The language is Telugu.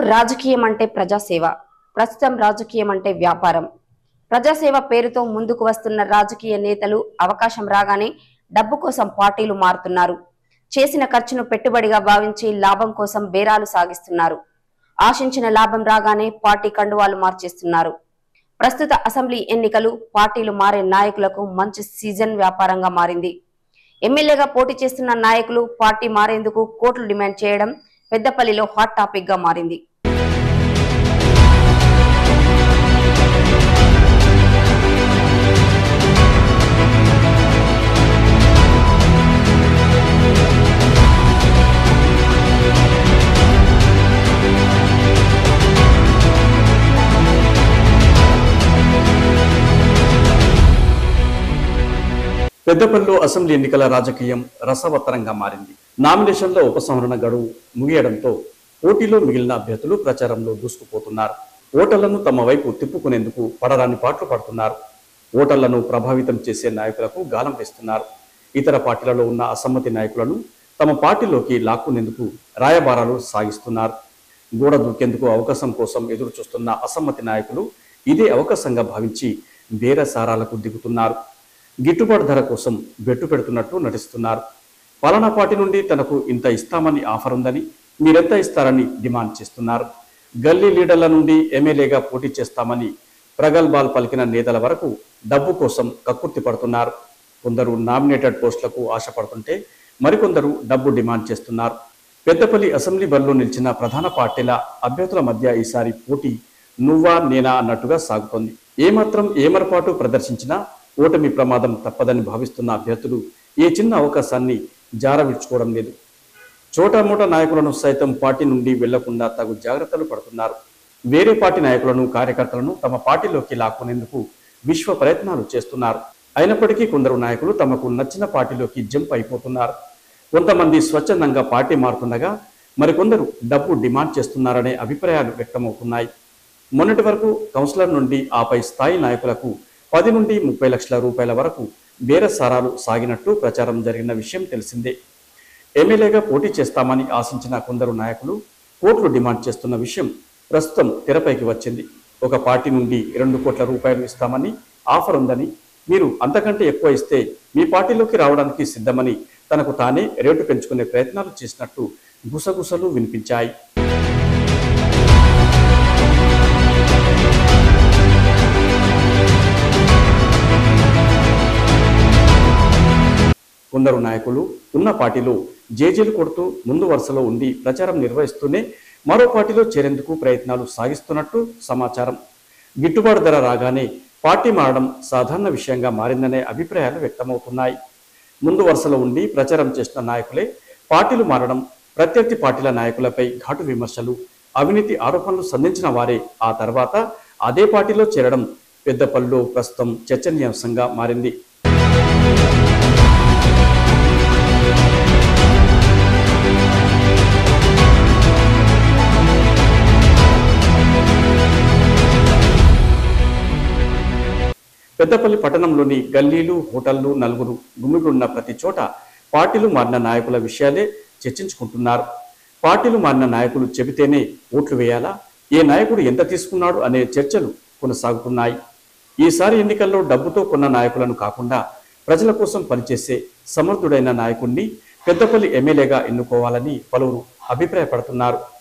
రాజకీయం అంటే ప్రజాసేవ ప్రస్తుతం రాజకీయం అంటే వ్యాపారం ప్రజాసేవ పేరుతో ముందుకు వస్తున్న రాజకీయ నేతలు అవకాశం రాగానే డబ్బు కోసం పార్టీలు మారుతున్నారు చేసిన ఖర్చును పెట్టుబడిగా భావించి లాభం కోసం బేరాలు సాగిస్తున్నారు ఆశించిన లాభం రాగానే పార్టీ కండువాలు మార్చేస్తున్నారు ప్రస్తుత అసెంబ్లీ ఎన్నికలు పార్టీలు మారే నాయకులకు మంచి సీజన్ వ్యాపారంగా మారింది ఎమ్మెల్యేగా పోటీ చేస్తున్న నాయకులు పార్టీ మారేందుకు కోట్లు డిమాండ్ చేయడం పెద్దపల్లిలో హాట్ టాపిక్ గా మారింది పెద్దపల్లిలో అసెంబ్లీ ఎన్నికల రాజకీయం రసవత్తరంగా మారింది నామినేషన్ల ఉపసంహరణ గడువు ముగియడంతో పోటీలో మిగిలిన అభ్యర్థులు ప్రచారంలో దూసుకుపోతున్నారు ఓటర్లను తమ వైపు తిప్పుకునేందుకు పడరాని పాటలు పడుతున్నారు ఓటర్లను ప్రభావితం చేసే నాయకులకు గాలం వేస్తున్నారు ఇతర పార్టీలలో ఉన్న అసమ్మతి నాయకులను తమ పార్టీలోకి లాక్కునేందుకు రాయబారాలు సాగిస్తున్నారు గోడ దూకేందుకు అవకాశం కోసం ఎదురు చూస్తున్న అసమ్మతి నాయకులు ఇదే అవకాశంగా భావించి బేరసారాలకు దిగుతున్నారు గిట్టుబాటు ధర కోసం బెట్టు పెడుతున్నట్టు నటిస్తున్నారు పలానా పార్టీ నుండి తనకు ఇంత ఇస్తామని ఆఫర్ ఉందని మీరెంత ఇస్తారని డిమాండ్ చేస్తున్నారు గల్లీ లీడర్ల నుండి ఎమ్మెల్యేగా పోటీ చేస్తామని ప్రగల్భాల్ పలికిన నేతల వరకు డబ్బు కోసం కక్కుర్తి పడుతున్నారు కొందరు నామినేటెడ్ పోస్టులకు ఆశపడుతుంటే మరికొందరు డబ్బు డిమాండ్ చేస్తున్నారు పెద్దపల్లి అసెంబ్లీ బరిలో నిలిచిన ప్రధాన పార్టీల అభ్యర్థుల మధ్య ఈసారి పోటీ నువ్వా నేనా అన్నట్టుగా సాగుతోంది ఏమాత్రం ఏమరపాటు ప్రదర్శించినా ఓటమి ప్రమాదం తప్పదని భావిస్తున్న అభ్యర్థులు ఏ చిన్న అవకాశాన్ని జారవిడ్చుకోవడం లేదు చోటామోటా నాయకులను సైతం పార్టీ నుండి వెళ్లకుండా తగు జాగ్రత్తలు పడుతున్నారు వేరే పార్టీ నాయకులను కార్యకర్తలను తమ పార్టీలోకి లాక్కునేందుకు విశ్వ ప్రయత్నాలు చేస్తున్నారు అయినప్పటికీ కొందరు నాయకులు తమకు నచ్చిన పార్టీలోకి జంప్ అయిపోతున్నారు కొంతమంది స్వచ్ఛందంగా పార్టీ మారుతుండగా మరికొందరు డబ్బు డిమాండ్ చేస్తున్నారనే అభిప్రాయాలు వ్యక్తమవుతున్నాయి మొన్నటి వరకు కౌన్సిలర్ నుండి ఆపై స్థాయి నాయకులకు పది నుండి ముప్పై లక్షల రూపాయల వరకు బేరసారాలు సాగినట్టు ప్రచారం జరిగిన విషయం తెలిసిందే ఎమ్మెల్యేగా పోటీ చేస్తామని ఆశించిన కొందరు నాయకులు కోట్లు డిమాండ్ చేస్తున్న విషయం ప్రస్తుతం తెరపైకి వచ్చింది ఒక పార్టీ నుండి రెండు కోట్ల రూపాయలు ఇస్తామని ఆఫర్ ఉందని మీరు అంతకంటే ఎక్కువ ఇస్తే మీ పార్టీలోకి రావడానికి సిద్ధమని తనకు తానే రేటు పెంచుకునే ప్రయత్నాలు చేసినట్టు గుసగుసలు వినిపించాయి కొందరు నాయకులు ఉన్న పార్టీలో జేజేలు కొడుతూ ముందు వరుసలో ఉండి ప్రచారం నిర్వహిస్తూనే మరో పార్టీలో చేరేందుకు ప్రయత్నాలు సాగిస్తున్నట్టు సమాచారం గిట్టుబాటు ధర రాగానే పార్టీ మారడం సాధారణ విషయంగా మారిందనే అభిప్రాయాలు వ్యక్తమవుతున్నాయి ముందు వరుసలో ఉండి ప్రచారం చేసిన నాయకులే పార్టీలు మారడం ప్రత్యర్థి పార్టీల నాయకులపై ఘాటు విమర్శలు అవినీతి ఆరోపణలు సంధించిన వారే ఆ తర్వాత అదే పార్టీలో చేరడం పెద్దపల్లిలో ప్రస్తుతం చర్చనీయాంశంగా మారింది పెద్దపల్లి పట్టణంలోని గల్లీలు హోటళ్లు నలుగురు గుమిగున్న ప్రతి చోట పార్టీలు మారిన నాయకుల విషయాలే చర్చించుకుంటున్నారు పార్టీలు మారిన నాయకులు చెబితేనే ఓట్లు వేయాలా ఏ నాయకుడు ఎంత తీసుకున్నాడు అనే చర్చలు కొనసాగుతున్నాయి ఈసారి ఎన్నికల్లో డబ్బుతో కొన్న నాయకులను కాకుండా ప్రజల కోసం పనిచేసే సమర్థుడైన నాయకుణ్ణి పెద్దపల్లి ఎమ్మెల్యేగా ఎన్నుకోవాలని పలువురు అభిప్రాయపడుతున్నారు